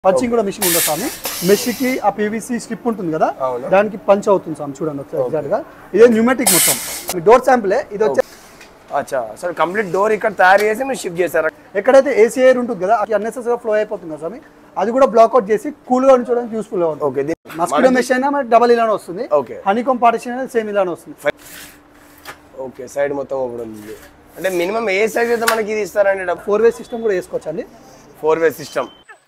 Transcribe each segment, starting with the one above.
Punching కూడా machine ఉండదు స్వామి మెషికి ఆ పీవీసీ స్ట్రిప్ ఉంటుంది కదా అవును. దానికి పంచ్ అవుతుంది స్వామి చూడండి ఒకసారి ఎగ్జాక్ట్ గా ఇదే న్యూమెటిక్ మొత్తం డోర్ శాంపులే ఇది వచ్చే అచ్చా సో కంప్లీట్ డోర్ ఇక్కడ తయారు చేసి మీరు షిఫ్ట్ చేశారా ఎక్కడైతే ఏసీ ఎయిర్ ఉంటుంది కదా అది అన్నెసెసరీ ఫ్లో అయిపోతుంది కదా స్వామి అది కూడా బ్లాక్అవుట్ చేసి కూల్ గా ఉంచడానికి యూస్ఫుల్ గా ఉంటుంది ఓకే మస్కిటో మెష్ అయినా మనకి డబల్ ఇలానే వస్తుంది ఓకే హనీకోమ్ పార్టిషన్ అయినా సేమ్ ఇలానే వస్తుంది ఓకే సైడ్ మొత్తం ఓపెన్ ఉంది అంటే మినిమం ఏ సైజ్ అయితే మనకి ఇది ఇస్తారండి ఫోర్ వే సిస్టమ్ కూడా వేసుకోవచ్చు అండి ఫోర్ వే సిస్టమ్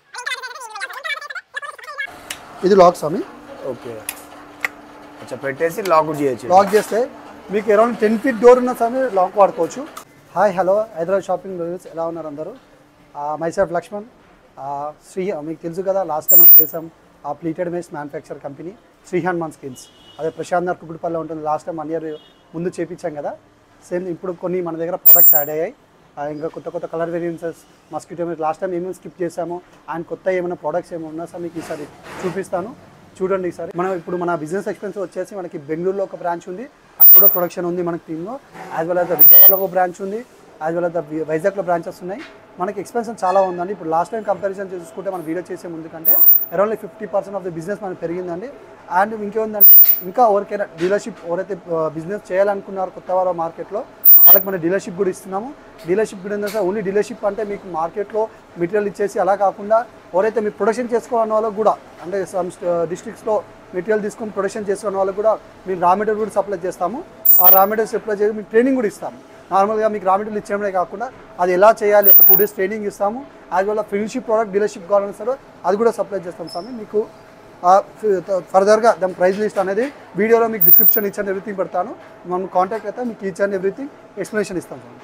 ఇది లాక్ స్వామి ఓకే అచ్చా పెట్టేసి లాక్ చేయొచ్చు లాక్ చేస్తే మీకు అరౌండ్ టెన్ ఫీట్ డోర్ ఉన్న స్వామి లాక్ వాడుకోవచ్చు hi hello Hyderabad shopping reviews ఎలా ఉన్నారు అందరూ మైసెల్ఫ్ లక్ష్మణ్ ఆ, శ్రీ మీకు తెలుసు కదా లాస్ట్ టైం మనం చేసాం ఆ pleated mesh manufacture company Srihan మన్ స్కిన్స్ అదే ప్రశాంత్ నగర్ కుకుడిపల్లి ఉంటుంది లాస్ట్ టైం వన్ ఇయర్ ముందు చేపించాం కదా సేమ్ ఇప్పుడు కొన్ని మన దగ్గర ప్రొడక్ట్స్ యాడ్ అయ్యాయి ఆ, ఇంకా కొత్త కొత్త colour variants mosquito last time ఏమేమి స్కిప్ చేసాము అండ్ కొత్త ఏమైనా ప్రొడక్ట్స్ ఏమైనా ఉన్నా సార్ మీకు ఈసారి చూపిస్తాను చూడండి ఈసారి మనం ఇప్పుడు మన బిజినెస్ ఎక్స్పెన్స్ వచ్చేసి మనకి బెంగళూరులో ఒక బ్రాంచ్ ఉంది అక్కడ కూడా ప్రొడక్షన్ ఉంది మనకి టీంలో యాజ్ వెల్ యాజ్ విజయవాడలో ఒక బ్రాంచ్ ఉంది యాజ్ వెల్ యాజ్ వైజాగ్లో బ్రాంచెస్ ఉన్నాయి మనకి ఎక్స్పెన్షన్ చాలా ఉందండి ఇప్పుడు లాస్ట్ టైం కంపారిజన్ చూసుకుంటే మనం వీడియో చేసే ముందు కంటే around fifty percent of the business మనకి పెరిగిందండి అండ్ ఇంకేముందంటే ఇంకా ఎవరికైనా డీలర్షిప్ ఎవరైతే బిజినెస్ చేయాలనుకున్నారో కొత్త వారు మార్కెట్లో వాళ్ళకి మన డీలర్షిప్ కూడా ఇస్తున్నాము డీలర్షిప్ కూడా ఏంటంటే ఓన్లీ డీలర్షిప్ అంటే మీకు మార్కెట్లో మెటీరియల్ ఇచ్చేసి అలా కాకుండా ఎవరైతే మీరు ప్రొడక్షన్ చేసుకోవాలన్న వాళ్ళకి కూడా అంటే సమ్ డిస్ట్రిక్ట్స్లో మెటీరియల్ తీసుకొని ప్రొడక్షన్ చేసుకున్న వాళ్ళకి కూడా మేము రా మెటీరియల్ కూడా సప్లై చేస్తాము ఆ రా మెటీరియల్ సప్లై చేసి మీకు ట్రైనింగ్ కూడా ఇస్తాము నార్మల్గా మీకు రా మెటీరియల్ ఇచ్చేయడమే కాకుండా అది ఎలా చేయాలి ఒక టూ డేస్ ట్రైనింగ్ ఇస్తాము as well finishing product dealership కావాలని సరే అది కూడా సప్లై చేస్తాం స్వామి మీకు ఫర్దర్గా దాని ప్రైస్ లిస్ట్ అనేది వీడియోలో మీకు డిస్క్రిప్షన్ ఇచ్చాను ఎవ్రీథింగ్ పెడతాను మనం కాంటాక్ట్ అయితే మీకు ఈచ్ అండ్ ఎవ్రీథింగ్ ఎక్స్ప్లెనేషన్ ఇస్తాం స్వామి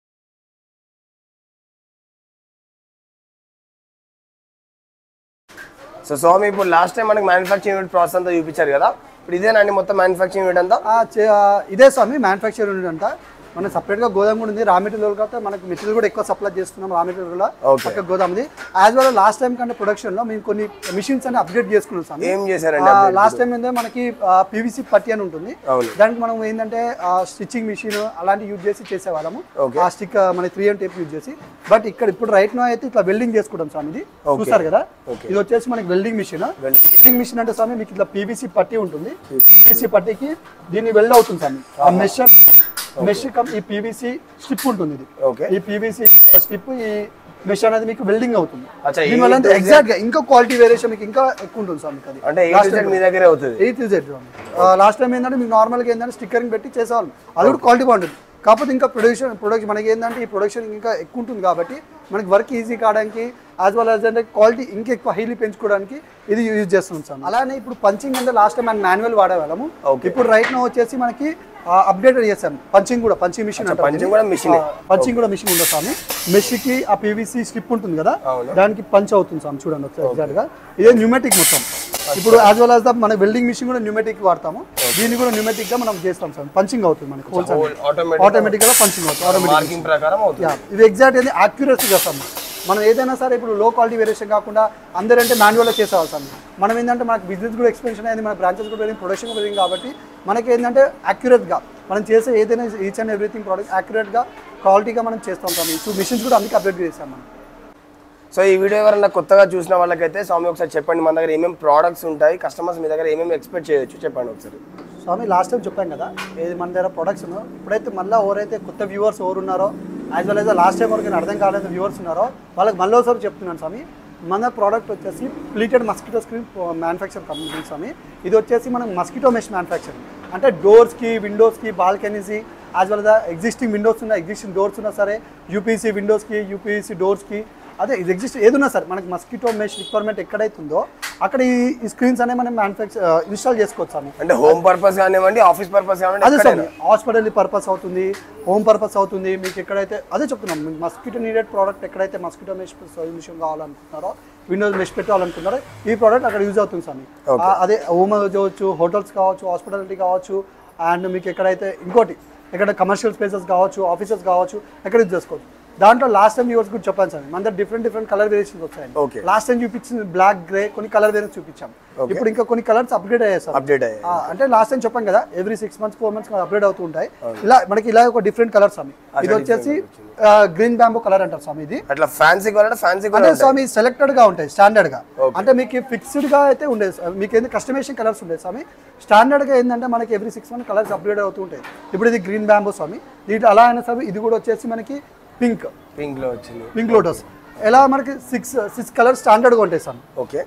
సో స్వామి ఇప్పుడు లాస్ట్ టైం మనకి మ్యానుఫ్యాక్చరింగ్ యూనిట్ ప్రాసెస్ అంతా చూపించారు కదా ఇప్పుడు ఇదేనండి మొత్తం మ్యానుఫ్యాక్చరింగ్ యూనిట్ అంతా ఆ, చే- ఆ, ఇదే స్వామి మ్యానుఫ్యాక్చర్ యూనిట్ అంట మన సపరేట్గా గోదాం కూడా ఉంది రా మెటీరియల్ కాబట్టి మనకి మెటీరియల్ కూడా ఎక్కువ సప్లై చేస్తున్నాం రా మెటీరియల్ కూడా Okay. పక్క గోదాం ఉంది యాజ్ వెల్ లాస్ట్ టైం కంటే production లో మేము కొన్ని మిషన్స్ అని అప్డేట్ చేసుకున్నాం స్వామి ఏం చేశారండి లాస్ట్ టైం ఏంటంటే మనకి పీవీసీ పట్టి అని ఉంటుంది అవును. దానికి మనం ఏంటంటే స్టిచ్చింగ్ మిషన్ అలాంటి యూజ్ చేసి చేసేవాళ్ళము Okay. ఆ స్టిక్ మన త్రీ అండ్ టేప్ యూజ్ చేసి బట్ ఇక్కడ ఇప్పుడు రైట్ నో అయితే ఇట్లా వెల్డింగ్ చేసుకుంటాం స్వామి ఇది Okay. చూస్తారు కదా Okay. ఇది వచ్చేసి మనకి వెల్డింగ్ మిషన్ వెల్డింగ్ మిషన్ అంటే స్వామి మీకు ఇట్లా పీవీసీ పట్టి ఉంటుంది పీవీసీ పట్టికి దీన్ని వెల్డ్ అవుతుంది స్వామి ఆ మెష్ మెష్ కమ్ ఈ పీవీసీ స్ట్రిప్ ఉంటుంది ఇది ఓకే ఈ పీవీసీ స్ట్రిప్ ఈ మెష్ అనేది మీకు వెల్డింగ్ అవుతుంది అచ్చా, ఈ దీనివల్ల to Z- ఎగ్జాక్ట్ గా ఇంకా క్వాలిటీ వేరియేషన్ మీకు ఇంకా ఎక్కువ ఉంటుంది స్వామి మీకు అది అంటే ఏ టు జెడ్ మీ దగ్గరే అవుతుంది ఎయిత్ జెడ్ లాస్ట్ టైం ఏంటంటే మీకు నార్మల్గా ఏంటంటే స్టిక్కరింగ్ పెట్టి చేసేవాళ్ళం అది కూడా క్వాలిటీ బాగుంటుంది కాకపోతే ఇంకా ప్రొడక్షన్ ప్రొడక్షన్ మనకి ఏంటంటే ఈ ప్రొడక్షన్ ఇంకా ఎక్కువ ఉంటుంది కాబట్టి మనకి వర్క్ ఈజీ కావడానికి యాజ్ వెల్ యాజ్ అంటే క్వాలిటీ ఇంకా ఎక్కువ హైలీ పెంచుకోవడానికి ఇది యూజ్ చేస్తున్నాం సార్ అలానే ఇప్పుడు పంచింగ్ అంటే లాస్ట్ టైం మనం మాన్యువల్ వాడేవాళ్ళము Okay. ఇప్పుడు రైట్ నో వచ్చేసి మనకి అప్డేటెడ్ చేసాం పంచింగ్ కూడా పంచింగ్ మిషన్ పంచింగ్ కూడా machine ఏ. పంచింగ్ కూడా మిషన్ ఉండదు స్వామి మెషికి ఆ పీవీసీ స్ట్రిప్ ఉంటుంది కదా అవును. దానికి పంచ్ అవుతుంది స్వామి చూడండి ఒకసారి ఎగ్జాక్ట్ గా ఇదే న్యూమెటిక్ మొత్తం ఇప్పుడు యాజ్ వెల్ యాజ్ ద మన వెల్డింగ్ మిషన్ కూడా న్యూమెటిక్ వాడతాము దీన్ని కూడా న్యూమెటిక్ గా మనం చేస్తాం సార్ పంచింగ్ అవుతుంది మనకి హోల్స్ ఆటోమేటిక్ ఆటోమేటిక్ గా పంచింగ్ అవుతుంది ఆటోమేటిక్ మార్కింగ్ ప్రకారం అవుతుంది యా ఇది ఎగ్జాక్ట్ అనేది యాక్యురసీ చేస్తాం మనం ఏదైనా సరే ఇప్పుడు లో క్వాలిటీ వేరియేషన్ కాకుండా అందరంటే మాన్యువల్గా చేసేవాళ్ళు సార్ మనం ఏంటంటే మనకి బిజినెస్ కూడా ఎక్స్పెన్షన్ అయింది మన బ్రాంచెస్ కూడా పెరిగింది ప్రొడక్షన్ కూడా పెరిగింది కాబట్టి మనకి ఏంటంటే యాక్యురేట్గా మనం చేసే ఏదైనా ఈచ్ అండ్ ఎవ్రీథింగ్ ప్రోడక్ట్ యాక్యురేట్గా క్వాలిటీగా మనం చేస్తాం సార్ ఇప్పుడు మిషన్స్ కూడా అందుకే అప్డేట్ చేసాం మనం సో ఈ వీడియో ఎవరైనా కొత్తగా చూసిన వాళ్ళకైతే స్వామి ఒకసారి చెప్పండి మన దగ్గర ఏమేమి ప్రోడక్ట్స్ ఉంటాయి కస్టమర్స్ మీ దగ్గర ఏమేమి ఎక్స్పెక్ట్ చేయొచ్చు చెప్పండి ఒకసారి స్వామి లాస్ట్ టైం చెప్పాం కదా ఏది మన దగ్గర ప్రొడక్ట్స్ ఉన్నాయో ఇప్పుడైతే మళ్ళీ ఎవరైతే కొత్త వ్యూవర్స్ ఎవరు ఉన్నారో as well as last time వరకు అర్థం కాలేదు వ్యూవర్స్ ఉన్నారో వాళ్ళకి మళ్ళీ ఒకసారి చెప్తున్నాను స్వామి మన ప్రోడక్ట్ వచ్చేసి pleated mosquito screen manufacture company Swamy ఇది వచ్చేసి మనం మస్కిటో మెష్ మ్యానుఫ్యాక్చరింగ్ అంటే డోర్స్కి విండోస్కి బాల్కనీస్కి as well the existing windows ఉన్న ఎగ్జిస్టింగ్ డోర్స్ ఉన్నా సరే యూపీసీ విండోస్కి యూపీసీ డోర్స్కి అదే ఇది ఎగ్జిస్ట్ ఏదున్నా సరే మనకి మస్కిటో మెష్ రిక్వైర్మెంట్ ఎక్కడైతే ఉందో అక్కడ ఈ ఈ స్క్రీన్స్ అనేవి మనం మ్యానుఫ్యాక్చర్ ఇన్స్టాల్ చేసుకోవచ్చు స్వామి అంటే హోమ్ పర్పస్ కానివ్వండి ఆఫీస్ పర్పస్ అదే కానివ్వండి సార్ హాస్పిటల్ పర్పస్ అవుతుంది హోమ్ పర్పస్ అవుతుంది మీకు ఎక్కడైతే అదే చెప్తున్నాం మీకు మస్కిటో నీడెడ్ ప్రోడక్ట్ ఎక్కడైతే మస్కిటో మెష్ సొల్యూషన్ కావాలనుకుంటున్నారో విండోస్ మెష్ పెట్టాలనుకుంటున్నారో ఈ ప్రోడక్ట్ అక్కడ యూజ్ అవుతుంది సార్ మీకు. Okay. ఆ, అదే హోమ్ కావచ్చు హోటల్స్ కావచ్చు హాస్పిటాలిటీ కావచ్చు అండ్ మీకు ఎక్కడైతే ఇంకోటి ఎక్కడ కమర్షియల్ స్పేసెస్ కావచ్చు ఆఫీసెస్ కావచ్చు ఎక్కడ యూజ్ చేసుకోవచ్చు దాంట్లో లాస్ట్ టైం యూవర్స్ కూడా చెప్పాను సార్ మన దగ్గర డిఫరెంట్ డిఫరెంట్ కలర్ వేరియేషన్స్ వచ్చాయండి Okay. లాస్ట్ టైం చూపించింది బ్లాక్ గ్రే కొన్ని కలర్ వేరియంట్స్ చూపించాం ఇప్పుడు ఇంకా కొన్ని కలర్స్ అప్గ్రేడ్ అయ్యాయి సార్ అప్డేట్ అయ్యాయి ఆ, అంటే లాస్ట్ టైం చెప్పాం కదా every six months four months upgrade అవుతూ ఉంటాయి ఇలా మనకి ఇలా ఒక డిఫరెంట్ కలర్ స్వామి ఇది వచ్చేసి గ్రీన్ బ్యాంబో కలర్ అంటారు స్వామి ఇది అట్లా ఫ్యాన్సీ కలర్ ఫ్యాన్సీ అంటే కలర్ స్వామి సెలెక్టెడ్ గా ఉంటాయి స్టాండర్డ్ గా అంటే మీకు ఫిక్స్డ్ గా అయితే ఉండేది స్వామి. మీకు ఏంది కస్టమైజేషన్ కలర్స్ ఉండేది స్వామి స్టాండర్డ్ గా ఏంటంటే మనకి every six month colours upgrade అవుతూ ఉంటాయి ఇప్పుడు ఇది గ్రీన్ బ్యాంబో స్వామి దీంట్లో అలా అయినా స్వామి ఇది కూడా వచ్చేసి మనకి పింక్ పింక్ లో వచ్చింది పింక్ లోటస్ ఎలా మనకి సిక్స్ సిక్స్ కలర్స్ స్టాండర్డ్ గా ఉంటాయి స్వామి ఓకే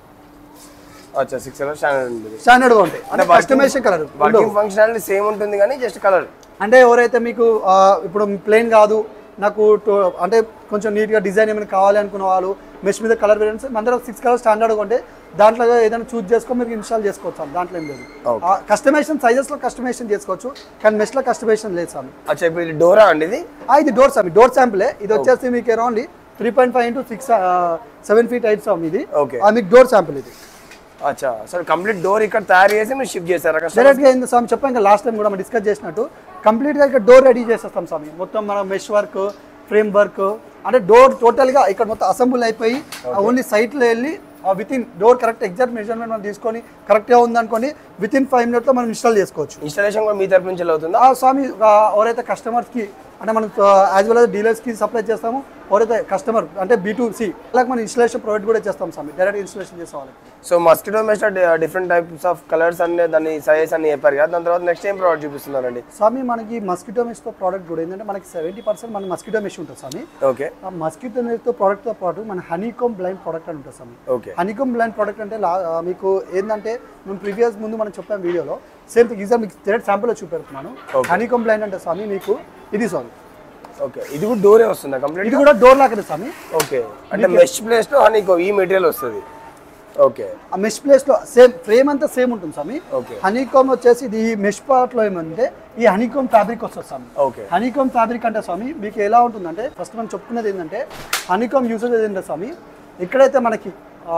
అచ్చా సిక్స్ కలర్ స్టాండర్డ్ ఉంటుంది స్టాండర్డ్ గా ఉంటాయి అంటే customisation colour working functionality same ఉంటుంది కానీ జస్ట్ కలర్ అంటే ఎవరైతే మీకు ఆ, ఇప్పుడు ప్లెయిన్ కాదు నాకు to- అంటే కొంచెం నీట్గా డిజైన్ ఏమైనా కావాలి అనుకున్న వాళ్ళు మెష్ మీద కలర్ వేరియంట్స్ మన దగ్గర సిక్స్ కలర్ స్టాండర్డ్ ఉంటే దాంట్లో ఏదైనా చూస్ చేసుకొని మీరు ఇన్స్టాల్ చేసుకోవచ్చు సార్ దాంట్లో ఏం లేదు కస్టమైజేషన్ సైజెస్లో కస్టమైజేషన్ చేసుకోవచ్చు కానీ మెష్లో కస్టమైజేషన్ లేదు సార్ అచ్చా ఇప్పుడు ఇది డోరా అండి ఇది ఆ, ఇది డోర్ సార్ డోర్ శాంపులే ఇది వచ్చేసి మీకు around three point five into six seven feet height sir ఇది ఓకే ఆ, మీకు డోర్ శాంపుల్ ఇది అచ్చా అసలు కంప్లీట్ డోర్ ఇక్కడ తయారు చేసి మీరు షిఫ్ట్ చేస్తారా కస్టమర్ డైరెక్ట్గా ఏంది స్వామి చెప్పాం ఇంకా లాస్ట్ టైం కూడా మనం డిస్కస్ చేసినట్టు కంప్లీట్గా ఇక్కడ డోర్ రెడీ చేసేస్తాం స్వామి మొత్తం మనం మెష్ వర్క్ ఫ్రేమ్ వర్క్ అంటే డోర్ టోటల్గా ఇక్కడ మొత్తం అసెంబుల్ అయిపోయి ఓన్లీ సైట్లో వెళ్ళి with in door correct exact measurement మనం తీసుకొని కరెక్ట్గా ఉందనుకోండి విత్ ఇన్ ఫైవ్ మినిట్స్లో మనం ఇన్స్టాల్ చేసుకోవచ్చు ఇన్స్టాలేషన్ కూడా మీ తరపు నుంచి అవుతుందా ఆ స్వామి ఆ, ఎవరైతే కస్టమర్స్కి అంటే మనం యాజ్ వెల్ యాజ్ డీలర్స్కి సప్లై చేస్తాము ఎవరైతే కస్టమర్ అంటే బీ టు సి అలాగే మనం ఇన్స్టలేషన్ ప్రొవైడ్ కూడా చేస్తాం స్వామి డైరెక్ట్ ఇన్స్టలేషన్ చేసే వాళ్ళకి so mosquito mesh different types of colours అన్ని దాని సైజెస్ అన్ని చెప్పారు కదా దాని తర్వాత నెక్స్ట్ ఏం ప్రోడక్ట్ చూపిస్తున్నారండి స్వామి మనకి మస్కిటో మెష్తో ప్రోడక్ట్ కూడా ఏంటంటే మనకి సెవెంటీ పర్సెంట్ మన మస్కిటో మెష్ ఉంటుంది స్వామి ఓకే ఆ మస్కిటో మెష్తో ప్రోడక్ట్తో పాటు మన హనీకోమ్ బ్లైండ్ ప్రోడక్ట్ అని ఉంటుంది Swamy okay honeycomb blind product అంటే లా- ఆ, మీకు ఏంటంటే మేము ప్రీవియస్ ముందు మనం చెప్పాం వీడియోలో సేమ్ థింగ్ ఈసారి మీకు డైరెక్ట్ శాంపుల్ చూపెడుతున్నాను హనీకోమ్ బ్లైండ్ అంటే స్వామి మీకు ఇది స్వామి ఓకే ఇది కూడా డోరే వస్తుందా కంప్లీట్ ఇది కూడా డోర్ లాగా స్వామి ఓకే అంటే మెష్ ప్లేస్ లో హనీకో ఈ మెటీరియల్ వస్తుంది ఓకే ఆ మెష్ ప్లేస్ లో సేమ్ ఫ్రేమ్ అంతా సేమ్ ఉంటుంది స్వామి ఓకే హనీకోమ్ వచ్చేసి ఇది మెష్ పార్ట్ లో ఏమంటే ఈ హనీకోమ్ ఫ్యాబ్రిక్ వస్తుంది స్వామి ఓకే హనీకోమ్ ఫ్యాబ్రిక్ అంటే స్వామి మీకు ఎలా ఉంటుందంటే ఫస్ట్ మనం చెప్పుకునేది ఏంటంటే హనీకోమ్ యూసేజ్ ఏంటంటే స్వామి ఎక్కడైతే మనకి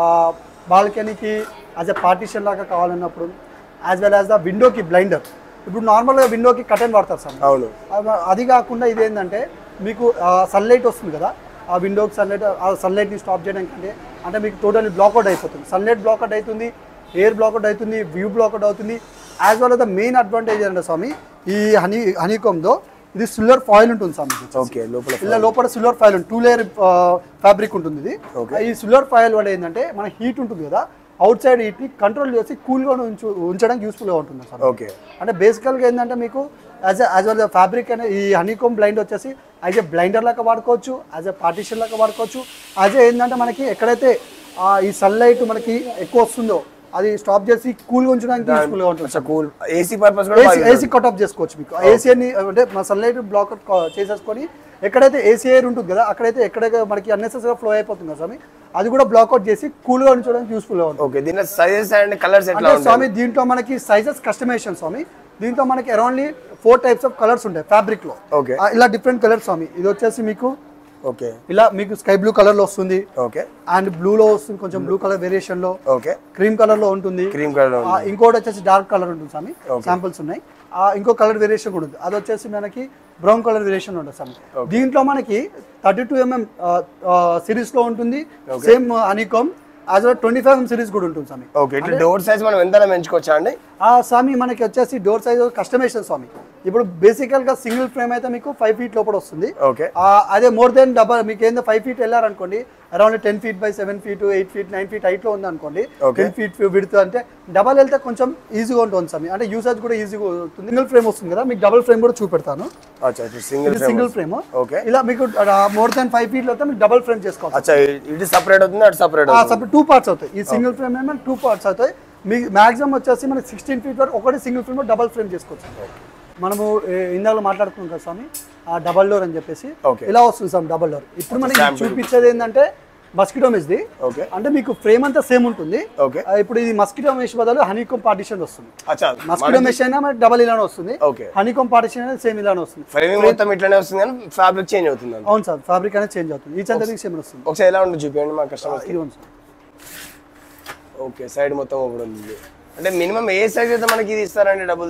బాల్కనీకి యాజ్ ఎ పార్టీషన్ లాగా కావాలన్నప్పుడు యాజ్ వెల్ యాజ్ ద విండోకి బ్లైండర్ ఇప్పుడు నార్మల్గా విండోకి కటన్ వాడతారు స్వామి అవును అవ- అది కాకుండా ఇది ఏంటంటే మీకు సన్లైట్ వస్తుంది కదా ఆ విండోకి సన్లైట్ ఆ సన్లైట్ని స్టాప్ చేయడానికి అంటే అంటే మీకు టోటల్లీ బ్లాక్అవుట్ అయిపోతుంది సన్లైట్ బ్లాక్అవుట్ అవుతుంది ఎయిర్ బ్లాక్అవుట్ అవుతుంది వ్యూ బ్లాక్అవుట్ అవుతుంది as well the main advantage ఏంటంటే స్వామి ఈ హనీ హనీకోమ్తో ఇది సిల్వర్ ఫాయిల్ ఉంటుంది స్వామి ఇది. ఓకే లోపల ఇలా లోపల silver foil two layer fabric ఉంటుంది ఇది ఈ సిల్వర్ ఫైల్ వల్ల ఏంటంటే మన హీట్ ఉంటుంది కదా అవుట్ సైడ్ హీట్ని కంట్రోల్ చేసి కూల్గా ఉంచు ఉంచడానికి యూస్ఫుల్గా ఉంటుంది సార్ ఓకే అంటే బేసికల్గా ఏంటంటే మీకు యాజ్ యాజ్ వెల్ ఫ్యాబ్రిక్ అనే ఈ హనీకోమ్ బ్లైండ్ వచ్చేసి యాజ్ ఏ బ్లైండర్ లాగా వాడుకోవచ్చు యాజ్ ఏ పార్టీషన్ లాగా వాడుకోవచ్చు యాజ్ ఏంటంటే మనకి ఎక్కడైతే ఆ, ఈ సన్లైట్ మనకి ఎక్కువ వస్తుందో అది స్టాప్ చేసి కూల్గా ఉంచడానికి యూస్ఫుల్గా ఉంటుంది అచ్చా కూల్ ఏసీ పర్పస్ కూడా ఏసీ ఏసీ కట్ ఆఫ్ చేసుకోవచ్చు మీకు ఏసీ అని అంటే మన సన్లైట్ బ్లాక్ చేసేసుకొని ఎక్కడైతే ఏసీ ఎయిర్ ఉంటుంది కదా అక్కడైతే ఎక్కడైతే మనకి అన్నెసెసరీ ఫ్లో అయిపోతుంది కదా స్వామి అది కూడా బ్లాక్అవుట్ చేసి కూల్గా ఉంచడానికి యూస్ఫుల్గా ఉంటుంది ఓకే దీనిలో సైజెస్ అండ్ కలర్స్ ఎట్లా అంటే ఉంటాయి స్వామి దీంట్లో మనకి సైజెస్ కస్టమైజేషన్ స్వామి దీంట్లో మనకి aroundly four types of colours ఉంటాయి ఫ్యాబ్రిక్ లో ఓకే ఆ, ఇలా డిఫరెంట్ కలర్స్ స్వామి ఇది వచ్చేసి మీకు ఓకే ఇలా మీకు స్కై బ్లూ కలర్ లో వస్తుంది ఓకే అండ్ బ్లూ లో వస్తుంది కొంచెం బ్లూ కలర్ వేరియేషన్ లో ఓకే క్రీమ్ కలర్ లో ఉంటుంది క్రీమ్ కలర్ ఆ, ఇంకోటి వచ్చేసి డార్క్ కలర్ ఉంటుంది స్వామి శాంపిల్స్ ఉన్నాయి ఆ, ఇంకో కలర్ వేరియేషన్ కూడా ఉంది అది వచ్చేసి మనకి బ్రౌన్ కలర్ వేరియేషన్ ఉంటుంది స్వామి దీంట్లో మనకి థర్టీ టూ ఎంఎం సిరీస్ లో ఉంటుంది same honeycomb as well twenty five M series కూడా ఉంటుంది స్వామి ఓకే ఇట్లా డోర్ సైజ్ మనం ఎంత పెంచుకోవచ్చా అండి ఆ స్వామి మనకి వచ్చేసి డోర్ సైజ్ కస్టమైజేషన్ స్వామి ఇప్పుడు బేసికల్ గా సింగిల్ ఫ్రేమ్ అయితే మీకు ఫైవ్ ఫీట్ లోపల వస్తుంది ఓకే ఆ, అదే మోర్ దెన్ డబల్ మీకు ఏందో ఫైవ్ ఫీట్ వెళ్ళారనుకోండి around ten feet by seven feet eight feet nine feet height లో ఉంది అనుకోండి Okay. టెన్ ఫీట్ విడుతూ అంటే డబల్ వెళ్తే కొంచెం ఈజీగా ఉంటుంది స్వామి అంటే యూసేజ్ కూడా ఈజీగా ఉంటుంది సింగిల్ ఫ్రేమ్ వస్తుంది కదా మీకు డబుల్ ఫ్రేమ్ కూడా చూపెడతాను అచ్చా సింగిల్ ఇది సింగిల్ ఫ్రేమ్ ఓకే ఇలా మీకు మోర్ దెన్ ఫైవ్ ఫీట్ అయితే మీకు డబుల్ ఫ్రేమ్ చేసుకోవాలి అచ్చా ఇటు సపరేట్ అవుతుంది అటు సపరేట్ అవుతుంది సపరేట్ టూ పార్ట్స్ అవుతాయి ఈ సింగిల్ ఫ్రేమ్ ఏమో టూ పార్ట్స్ అవుతాయి మీ మాక్సిమం వచ్చేసి మనకి సిక్స్టీన్ ఫీట్ వరకు ఒకటి సింగిల్ ఫ్రేమ్ డబల్ ఫ్రేమ్ చేసుకోవచ్చు మనము ఏ- ఇందాక మాట్లాడుకున్నాం కదా స్వామి ఆ డబల్ డోర్ అని చెప్పేసి Okay. ఇలా వస్తుంది స్వామి డబల్ డోర్ ఇప్పుడు మనకి చూపించేది ఏంటంటే మస్కిటో మెష్ది ఓకే అంటే మీకు ఫ్రేమ్ అంతా సేమ్ ఉంటుంది ఓకే ఆ, ఇప్పుడు ఇది మస్కిటో మెష్ బదులు హనీకోమ్ పార్టిషన్ వస్తుంది అచ్చా మస్కిటో మెష్ అయినా మనకి డబల్ ఇలానే వస్తుంది ఓకే హనీకోమ్ పార్టిషన్ అయినా సేమ్ ఇలానే వస్తుంది ఫ్రేమింగ్ మొత్తం ఇట్లానే వస్తుంది కానీ ఫ్యాబ్రిక్ చేంజ్ అవుతుంది అంతే. అవును సార్ ఫ్యాబ్రిక్ అనేది చేంజ్ అవుతుంది ఈ చంద్రకి సేమ్ వస్తుంది ఒకసారి ఎలా ఉంటుంది చూపించండి మా కస్టమర్స్ ఇది ఉంది సార్ ఓకే సైడ్ మొత్తం ఓపెన్ ఉంది అంటే మినిమం ఏ సైజ్ అయితే మనకి ఇది ఇస్తారండి డబుల్ది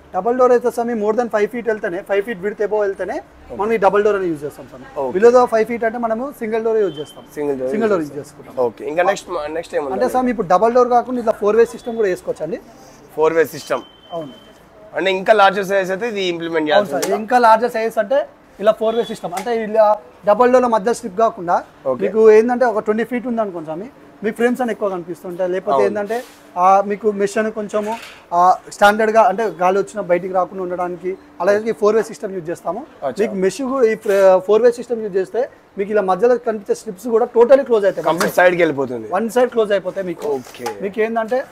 డబల్ డోర్ అయితే స్వామి మోర్ దెన్ ఫైవ్ ఫీట్ వెళ్తేనే ఫైవ్ ఫీట్ విడితే ఎబో వెళ్తేనే మనం ఈ డబల్ డోర్ అని యూజ్ చేస్తాం స్వామి Okay. బిలో ఫైవ్ ఫీట్ అంటే మనము సింగిల్ డోర్ యూజ్ చేస్తాం single door single door use చేసుకుంటాం ఓకే ఇంకా నెక్స్ట్ నెక్స్ట్ ఏముంది అంటే స్వామి ఇప్పుడు డబల్ డోర్ కాకుండా ఇట్లా ఫోర్ వే సిస్టమ్ కూడా వేసుకోవచ్చు అండి ఫోర్ వే సిస్టమ్ అవును అంటే ఇంకా లార్జర్ సైజ్ అయితే ఇది ఇంప్లిమెంట్ అవును చేయాల్సి సార్ ఇంకా లార్జర్ సైజ్ అంటే ఇలా ఫోర్ వే సిస్టమ్ అంటే ఇలా డబల్ డోర్ మధ్య స్లిప్ కాకుండా Okay. మీకు ఏంటంటే ఒక ట్వంటీ ఫీట్ ఉంది అనుకోండి స్వామి మీకు ఫ్రేమ్స్ అని ఎక్కువ కనిపిస్తుంటాయి లేకపోతే ఏంటంటే ఆ, మీకు మెష్ అని కొంచెము స్టాండర్డ్ గా అంటే గాలి వచ్చిన బయటికి రాకుండా ఉండడానికి అలాగే ఫోర్ వే సిస్టమ్ యూజ్ చేస్తాము మీకు మెష్ ఈ ఫోర్ వే సిస్టమ్ యూజ్ చేస్తే మీకు ఇలా మధ్యలో కనిపించే స్లిప్స్ కూడా టోటలీ క్లోజ్ అవుతాయి కంప్లీట్ సైడ్కి వెళ్ళిపోతుంది వన్ సైడ్ క్లోజ్ అయిపోతాయి మీకు ఓకే మీకు ఏంటంటే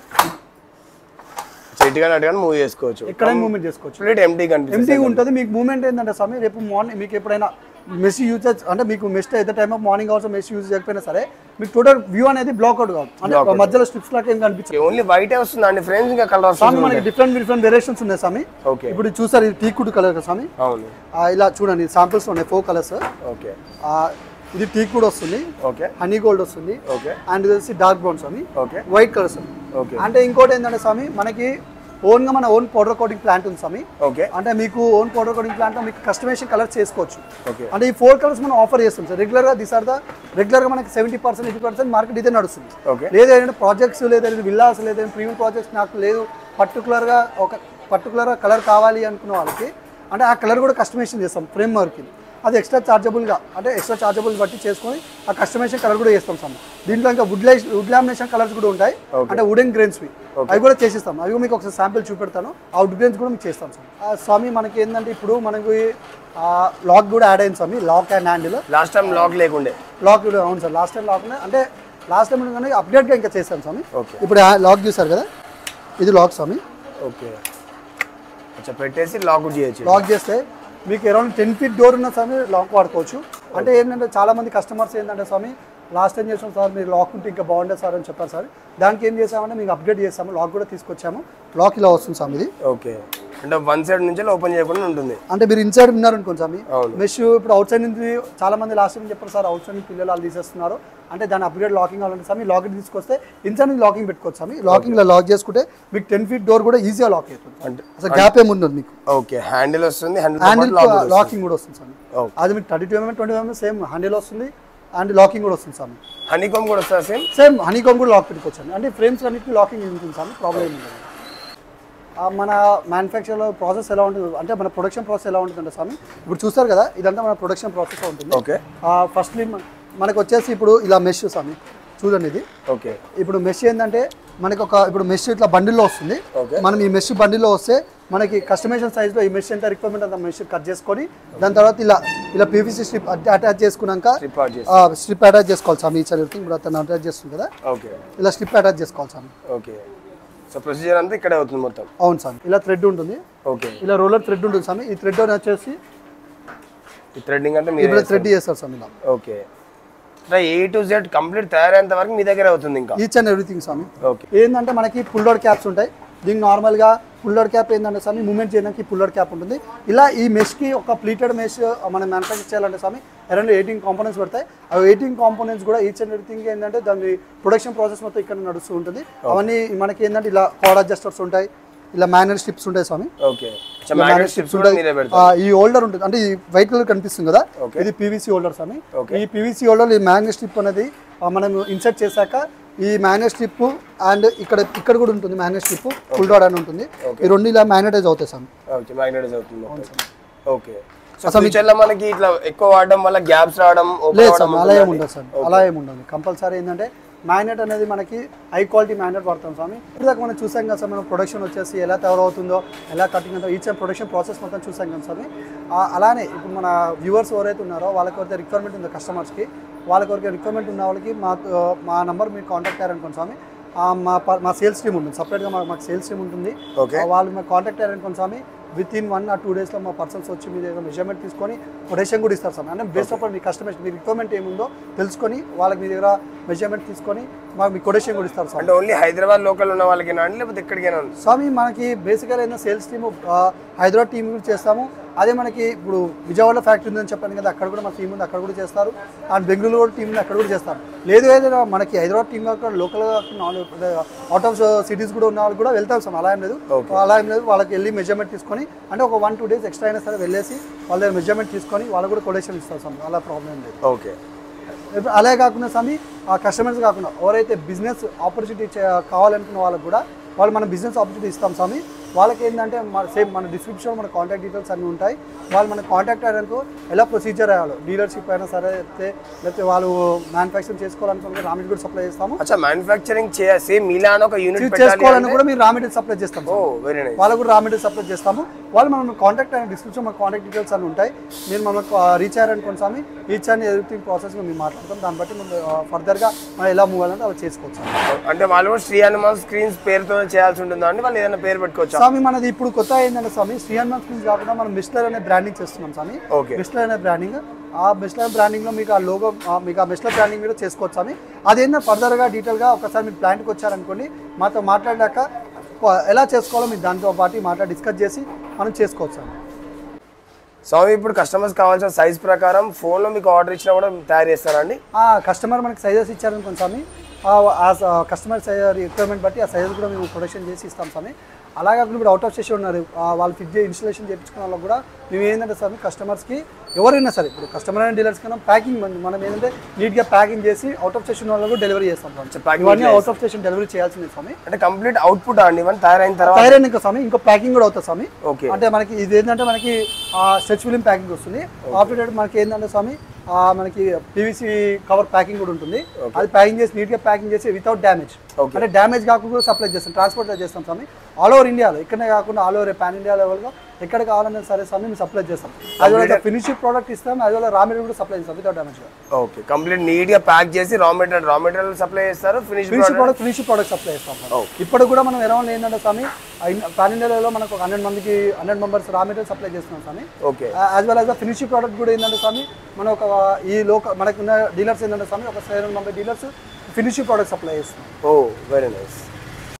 చెట్టుగా నట్టుగా మూవ్ చేసుకోవచ్చు ఎక్కడైనా మూవ్మెంట్ చేసుకోవచ్చు కంప్లీట్ ఎంటీ కనిపిస్తుంది ఎంటీగా ఉంటుంది మీకు మూమెంట్ ఏంటంటే స్వామి రేపు మార్నింగ్ మీకు ఎప్పుడైనా మెస్ యూజ్ అంటే మీకు మెస్ట్ అయితే time of morning hours mesh use చేయకపోయినా సరే మీకు టోటల్ వ్యూ అనేది బ్లాక్ అవుట్ కాదు అంటే మధ్యలో స్ట్రిప్స్ లాగా ఏం కనిపించదు ఓన్లీ వైట్ వస్తుంది అండి ఫ్రేమ్స్ ఇంకా కలర్ స్వామి వస్తుంది మనకి డిఫరెంట్ డిఫరెంట్ వేరియేషన్స్ ఉన్నాయి స్వామి ఓకే ఇప్పుడు చూసారు ఇది టీ కుడ్ కలర్ కదా స్వామి అవును ఆ, ఇలా చూడండి సాంపిల్స్ ఉన్నాయి ఫోర్ కలర్స్ ఓకే ఇది టీ కుడ్ వస్తుంది ఓకే హనీ గోల్డ్ వస్తుంది ఓకే అండ్ ఇది వచ్చి డార్క్ బ్రౌన్ స్వామి ఓకే వైట్ కలర్ స్వామి ఓకే అంటే ఇంకోటి ఏంటంటే స్వామి మనకి ఓన్ గా మన ఓన్ పౌడర్ కోటింగ్ ప్లాంట్ ఉంది స్వామి ఓకే అంటే మీకు ఓన్ పౌడర్ కోటింగ్ ప్లాంట్ లో మీకు కస్టమైజేషన్ కలర్స్ చేసుకోవచ్చు ఓకే అంటే ఈ ఫోర్ కలర్స్ మనం ఆఫర్ చేస్తాం సార్ రెగ్యులర్ గా దిస్ ఆర్ ద రెగ్యులర్ గా మనకి seventy percent eighty percent market ఇదే నడుస్తుంది ఓకే లేదంటే ప్రాజెక్ట్స్ లేదంటే విల్లాస్ లేదంటే ప్రీమియం ప్రాజెక్ట్స్ నాకు లేదు పర్టికులర్ గా ఒక పర్టికులర్ కలర్ కావాలి అనుకున్న వాళ్ళకి అంటే ఆ కలర్ కూడా కస్టమైజేషన్ చేస్తాం ఫ్రేమ్ వర్క్ అది ఎక్స్ట్రా చార్జబుల్గా అంటే ఎక్స్ట్రా చార్జబుల్ బట్టి చేసుకొని ఆ కస్టమైజేషన్ కలర్ కూడా చేస్తాం సార్ దీంట్లో ఇంకా wood light wood lamination colours కూడా ఉంటాయి అంటే వుడెన్ గ్రెయిన్స్వి అవి కూడా చేసిస్తాం అవి కూడా మీకు ఒకసారి శాంపిల్ చూపెడతాను ఆ వుడ్ గ్రెయిన్స్ కూడా మీకు చేస్తాం సార్ ఆ స్వామి మనకి ఏంటంటే ఇప్పుడు మనకి లాక్ కూడా యాడ్ అయింది స్వామి lock and handle last time lock లేకుండే లాక్ కూడా అవును సార్ లాస్ట్ టైం లాక్ అంటే లాస్ట్ టైం కానీ అప్డేట్గా ఇంకా చేశాను స్వామి ఓకే ఇప్పుడు లాక్ చూసారు కదా ఇది లాక్ స్వామి ఓకే అచ్చా పెట్టేసి లాక్ చేయొచ్చు లాక్ చేస్తే మీకు అరౌండ్ టెన్ ఫీట్ డోర్ ఉన్న స్వామి లాక్ వాడుకోవచ్చు అంటే ఏంటంటే చాలా మంది కస్టమర్స్ ఏంటంటే స్వామి లాస్ట్ టైం చేసాం సార్ మీరు లాక్ ఉంటే ఇంకా బాగుండేది సార్ అని చెప్పారు సార్ దానికి ఏం చేసామంటే మీకు అప్డేట్ చేసాము లాక్ కూడా తీసుకొచ్చాము లాక్ ఇలా వస్తుంది స్వామి ఇది ఓకే అంటే వన్ సైడ్ నుంచి ఓపెన్ చేయకుండా ఉంటుంది అంటే మీరు ఇన్సైడ్ ఉన్నారు అనుకోండి స్వామి అవును. మెష్ ఇప్పుడు అవుట్ సైడ్ నుంచి చాలా మంది లాస్ట్ టైం చెప్పారు సార్ అవుట్ సైడ్ నుంచి పిల్లలు వాళ్ళు తీసేస్తున్నారు అంటే దాని అప్గ్రేడ్ లాకింగ్ కావాలంటే స్వామి లాకెట్ తీసుకొస్తే ఇన్సైడ్ నుంచి లాకింగ్ పెట్టుకోవచ్చు స్వామి లాకింగ్ ఇలా లాక్ చేసుకుంటే మీకు టెన్ ఫీట్ డోర్ కూడా ఈజీగా లాక్ అవుతుంది అంటే అసలు గ్యాప్ ఏమి ఉండదు మీకు ఓకే హ్యాండిల్ వస్తుంది హ్యాండిల్ హ్యాండిల్ లాక్ లాకింగ్ కూడా వస్తుంది స్వామి ఓకే అది మీకు thirty two mm twenty mm same handle వస్తుంది అండ్ లాకింగ్ కూడా వస్తుంది స్వామి హనీకామ్ కూడా వస్తుంది సేమ్ సేమ్ హనీకామ్ కూడా లాక్ పెట్టుకోవచ్చు అండి అంటే ఫ్రేమ్స్ అన్నిటికీ లాకింగ్ ఉంటుంది స్వామి ప్రాబ్లం ఏమి ఉండదు ఆ, మన మ్యానుఫ్యాక్చర్లో ప్రాసెస్ ఎలా ఉంటుంది అంటే మన ప్రొడక్షన్ ప్రాసెస్ ఎలా ఉంటుందంటే స్వామి ఇప్పుడు చూస్తారు కదా ఇదంతా మన ప్రొడక్షన్ ప్రాసెస్ ఉంటుంది ఓకే ఫస్ట్లీ మనకు వచ్చేసి ఇప్పుడు ఇలా మెష్ స్వామి చూడండి ఇది ఓకే ఇప్పుడు మెష్ ఏంటంటే మనకి ఒక ఇప్పుడు మెష్ ఇట్లా బండిల్లో వస్తుంది Okay. మనం ఈ మెష్ బండిలో వస్తే మనకి కస్టమైజేషన్ సైజ్లో ఈ మెష్ ఎంత రిక్వైర్మెంట్ అంత మెష్ కట్ చేసుకొని దాని తర్వాత ఇలా ఇలా పీవీసీ స్ట్రిప్ అటాచ్ చేసుకున్నాక స్ట్రిప్ అవుట్ చేసి స్ట్రిప్ అటాచ్ చేసుకోవాలి స్వామి ఈచ్ ఎవ్రీథింగ్ ఇప్పుడు అతను అటాచ్ చేస్తుంది కదా ఓకే ఇలా స్ట్రిప్ అటాచ్ చేసుకోవాలి స్వామి ఓకే సో ప్రొసీజర్ అంతా ఇక్కడే అవుతుంది మొత్తం అవును స్వామి ఇలా థ్రెడ్ ఉంటుంది ఓకే ఇలా రోలర్ థ్రెడ్ ఉంటుంది స్వామి ఈ థ్రెడ్ వచ్చేసి ఈ థ్రెడ్డింగ్ అంటే మీరు ఇప్పుడు థ్రెడ్ చేస్తారు స్వామి ఇలా ఓకే అంటే ఏ టు జెడ్ కంప్లీట్ తయారయ్యేంత వరకు మీ దగ్గర అవుతుంది ఇంకా ఈచ్ అండ్ ఎవ్రీథింగ్ స్వామి ఓకే ఏంటంటే మనకి పుల్లోడ్ క్యాప్స్ ఉంటాయి దీనికి నార్మల్గా పుల్లోడ్ క్యాప్ ఏంటంటే స్వామి మూమెంట్ చేయడానికి పుల్లోడ్ క్యాప్ ఉంటుంది ఇలా ఈ మెష్కి ఒక ప్లీటెడ్ మెష్ మనం మ్యానుఫ్యాక్చర్ చేయాలంటే స్వామి అరౌండ్ ఎయిటీన్ కాంపోనెంట్స్ పడతాయి ఆ ఎయిటీన్ కాంపోనెంట్స్ కూడా ఈచ్ అండ్ ఎవ్రీథింగ్ ఏంటంటే దాని ప్రొడక్షన్ ప్రాసెస్ మొత్తం ఇక్కడ నడుస్తూ ఉంటుంది అవన్నీ మనకి ఏంటంటే ఇలా కార్డ్ అడ్జస్టర్స్ ఉంటాయి ఇలా మ్యానువల్ స్టిప్స్ ఉంటాయి స్వామి ఓకే మ్యాగ్నెట్ స్ట్రిప్స్ కూడా మీరే పెడతారు ఆ, ఈ హోల్డర్ ఉంటుంది అంటే ఈ వైట్ కలర్ కనిపిస్తుంది కదా Okay. ఇది పీవీసీ హోల్డర్ స్వామి Okay. ఈ పీవీసీ హోల్డర్ ఈ మ్యాగ్నెట్ స్ట్రిప్ అనేది ఆ, మనం ఇన్సర్ట్ చేశాక ఈ మ్యాగ్నెట్ స్ట్రిప్ అండ్ ఇక్కడ ఇక్కడ కూడా ఉంటుంది మ్యాగ్నెట్ స్ట్రిప్ ఫుల్ డాట్ అని ఉంటుంది ఈ రెండు ఇలా మ్యాగ్నెటైజ్ అవుతాయి స్వామి ఓకే మ్యాగ్నెటైజ్ అవుతుంది ఓకే సో ఫ్యూచర్ లో మనకి ఇట్లా ఎక్కువ వాడడం వల్ల గ్యాప్స్ రావడం open లేదు అవ్వడం సార్ అలా ఏమి ఉంటుందా? ఉండదు సార్ అలా ఏమి ఉండదు కంపల్సరీ ఏంటంటే మ్యాగ్నెట్ అనేది మనకి హై క్వాలిటీ మ్యాగ్నెట్ వాడతాం స్వామి ఇప్పటిదాకా మనం చూసాం కదా సార్ మనం ప్రొడక్షన్ వచ్చేసి ఎలా తయారవుతుందో ఎలా కటింగ్ అవుతుందో ఈచ్ ప్రొడక్షన్ ప్రాసెస్ మొత్తం చూసాం కదా స్వామి ఆ, అలానే ఇప్పుడు మన వ్యూవర్స్ ఎవరైతే ఉన్నారో వాళ్ళకి ఎవరైతే రిక్వైర్మెంట్ ఉందో కస్టమర్స్కి వాళ్ళకి ఎవరికి రిక్వైర్మెంట్ ఉన్న వాళ్ళకి మా మా నంబర్ మీరు కాంటాక్ట్ అయ్యారనుకోండి స్వామి ఆ, మా ప- మా సేల్స్ టీమ్ ఉంటుంది సపరేట్గా మా మాకు సేల్స్ టీమ్ ఉంటుంది Okay. ఆ, వాళ్ళు మాకు కాంటాక్ట్ అయ్యారనుకోండి స్వామి within one or two డేస్లో మా పర్సన్స్ వచ్చి మీ దగ్గర మెజర్మెంట్ తీసుకొని కొటేషన్ కూడా ఇస్తారు సార్ అంటే బేస్డ్ ఆఫ్ మీ కస్టమర్స్ మీ రిక్వైర్మెంట్ ఏముందో తెలుసుకొని వాళ్ళకి మీ దగ్గర మెజర్మెంట్ తీసుకొని మాకు మీ కొటేషన్ కూడా ఇస్తారు సార్ అంటే ఓన్లీ హైదరాబాద్ లోకల్ ఉన్న వాళ్ళకేనా అండి లేకపోతే ఎక్కడికైనా ఉంది స్వామి మనకి బేసిక్గా ఏదైనా సేల్స్ టీమ్ హైదరాబాద్ టీం కూడా చేస్తాము అదే మనకి ఇప్పుడు విజయవాడలో ఫ్యాక్టరీ ఉందని చెప్పాను కదా అక్కడ కూడా మా టీం ఉంది అక్కడ కూడా చేస్తారు అండ్ బెంగళూరు కూడా టీం ఉంది అక్కడ కూడా చేస్తారు లేదు ఏదైనా మనకి హైదరాబాద్ టీం కాకుండా లోకల్గా అవుట్ ఆఫ్ సిటీస్ కూడా ఉన్న వాళ్ళు కూడా వెళ్తాం సార్ అలా ఏం లేదు అలా ఏం లేదు వాళ్ళకి వెళ్ళి మెజర్మెంట్ తీసుకొని అంటే ఒక వన్ టూ డేస్ ఎక్స్ట్రా అయినా సరే వెళ్ళేసి వాళ్ళ దగ్గర మెజర్మెంట్ తీసుకొని వాళ్ళకు కూడా కొటేషన్ ఇస్తాం సార్ అలా ప్రాబ్లం ఏం లేదు ఓకే ఇప్పుడు అలాగే కాకుండా స్వామి ఆ కస్టమర్స్ కాకుండా ఎవరైతే బిజినెస్ ఆపర్చునిటీ కావాలనుకున్న వాళ్ళకి కూడా వాళ్ళు మన బిజినెస్ ఆపర్చునిటీ ఇస్తాం స్వామి వాళ్ళకి ఏంటంటే మన సేమ్ మన డిస్క్రిప్షన్ మన కాంటాక్ట్ డీటెయిల్స్ అన్నీ ఉంటాయి వాళ్ళు మన కాంటాక్ట్ అయ్యారనుకో ఎలా ప్రొసీజర్ అయ్యాలో డీలర్షిప్ అయినా సరే లేకపోతే లేకపోతే వాళ్ళు మ్యానుఫ్యాక్చరింగ్ చేసుకోవాలనుకుంటే రా మెటీరియల్ కూడా సప్లై చేస్తాము అచ్చా మ్యానుఫ్యాక్చరింగ్ చేయ సేమ్ మీలా అని ఒక యూనిట్ పెట్టాలి చేసుకోవాలని కూడా మీరు రా మెటీరియల్ సప్లై చేస్తాం ఓ సార్. వెరీ నైస్ వాళ్ళకు కూడా రా మెటీరియల్ సప్లై చేస్తాము వాళ్ళు మనం కాంటాక్ట్ అయిన డిస్క్రిప్షన్ మన కాంటాక్ట్ డీటెయిల్స్ అన్ని ఉంటాయి మీరు మనకు రీచ్ అయ్యారనుకోండి స్వామి రీచ్ అని ఎవ్రీథింగ్ ప్రాసెస్ మేము మాట్లాడతాం దాన్ని బట్టి మనం ఫర్దర్గా మనం ఎలా మూవ్ అవ్వాలంటే అలా చేసుకోవచ్చు అంటే వాళ్ళు కూడా శ్రీ హనుమాన్ స్క్రీన్స్ పేరుతో చేయాల్సి ఉంటుందా అండి వాళ్ళు ఏదైనా పేరు పెట్టుకోవచ్చా స్వామి మనది ఇప్పుడు కొత్త ఏంటంటే స్వామి శ్రీ హనుమాన్ స్కీమ్స్ కాకుండా మనం మిస్టర్ అనే బ్రాండింగ్ చేస్తున్నాం స్వామి ఓకే మిస్టర్ అనే బ్రాండింగ్ ఆ మిస్టర్ బ్రాండింగ్ లో మీకు ఆ లోగో మీకు ఆ మిస్టర్ బ్రాండింగ్ మీద చేసుకోవచ్చు స్వామి అదేంటో ఫర్దర్ గా డీటెయిల్ గా ఒకసారి మీరు ప్లాంట్కి వచ్చారనుకోండి మాతో మాట్లాడాక ప- ఎలా చేసుకోవాలో మీరు దాంతో పాటు మాట్లాడి డిస్కస్ చేసి మనం చేసుకోవచ్చు స్వామి స్వామి ఇప్పుడు కస్టమర్స్ కావాల్సిన సైజ్ ప్రకారం ఫోన్లో మీకు ఆర్డర్ ఇచ్చినా కూడా తయారు చేస్తారా అండి ఆ కస్టమర్ మనకి సైజెస్ ఇచ్చారనుకోండి స్వామి ఆ కస్టమర్ సైజ్ రిక్వైర్మెంట్ బట్టి ఆ సైజ్ కూడా మేము ప్రొడక్షన్ చేసి ఇస్తాం స్వామి అలాగే ఇప్పుడు అవుట్ ఆఫ్ స్టేషన్ ఉన్నారు ఆ, వాళ్ళు ఫిట్ చేసి ఇన్స్టలేషన్ చేయించుకున్న వాళ్ళకి కూడా మేము ఏంటంటే స్వామి కస్టమర్స్కి ఎవరైనా సరే ఇప్పుడు కస్టమర్ అయిన డీలర్స్ కన్నా ప్యాకింగ్ మనం ఏంటంటే నీట్గా ప్యాకింగ్ చేసి అవుట్ ఆఫ్ స్టేషన్ వాళ్ళకు కూడా డెలివరీ చేస్తాం స్వామి packing ఇవన్నీ అవుట్ ఆఫ్ స్టేషన్ డెలివరీ చేయాల్సిందే స్వామి అంటే కంప్లీట్ అవుట్పుట్ అండి ఇవన్నీ తయారైన తర్వాత తయారైన ఇంకా స్వామి ఇంకో ప్యాకింగ్ కూడా అవుతుంది స్వామి ఓకే అంటే మనకి ఇది ఏంటంటే మనకి స్ట్రెచ్ ఫిలిం ప్యాకింగ్ వస్తుంది ఆఫ్టర్ డేట్ మనకి ఏంటంటే స్వామి ఆ, మనకి పీవీసీ కవర్ ప్యాకింగ్ కూడా ఉంటుంది అది ప్యాకింగ్ చేసి నీట్గా ప్యాకింగ్ చేసి వితౌట్ డ్యామేజ్ Okay. అంటే డ్యామేజ్ కాకుండా సప్లై చేస్తాం ట్రాన్స్పోర్ట్ చేస్తాం స్వామి ఆల్ ఓవర్ ఇండియాలో ఇక్కడనే కాకుండా ఆల్ ఓవర్ పాన్ ఇండియా లెవెల్గా ఎక్కడ కావాలన్నా సరే స్వామి మేము సప్లై చేస్తాం అది వల్ల ఫినిషింగ్ ప్రోడక్ట్ ఇస్తాం అది వల్ల రా మెటీరియల్ కూడా సప్లై చేస్తాం without damage okay complete neat గా ప్యాక్ చేసి raw material raw material supply చేస్తారు finish finish product finish product supply చేస్తాం స్వామి. ఇప్పుడు కూడా మనం అరౌండ్ ఏంటంటే స్వామి పాన్ ఇండియాలో మనకు ఒక హండ్రెడ్ మందికి hundred members raw material supply చేస్తున్నాం స్వామి okay as well as finish product కూడా ఏంటంటే స్వామి మన ఒక ఈ లోక మనకున్న డీలర్స్ ఏంటంటే స్వామి ఒక seven member dealers finish product supply చేస్తున్నాం ఓ వెరీ నైస్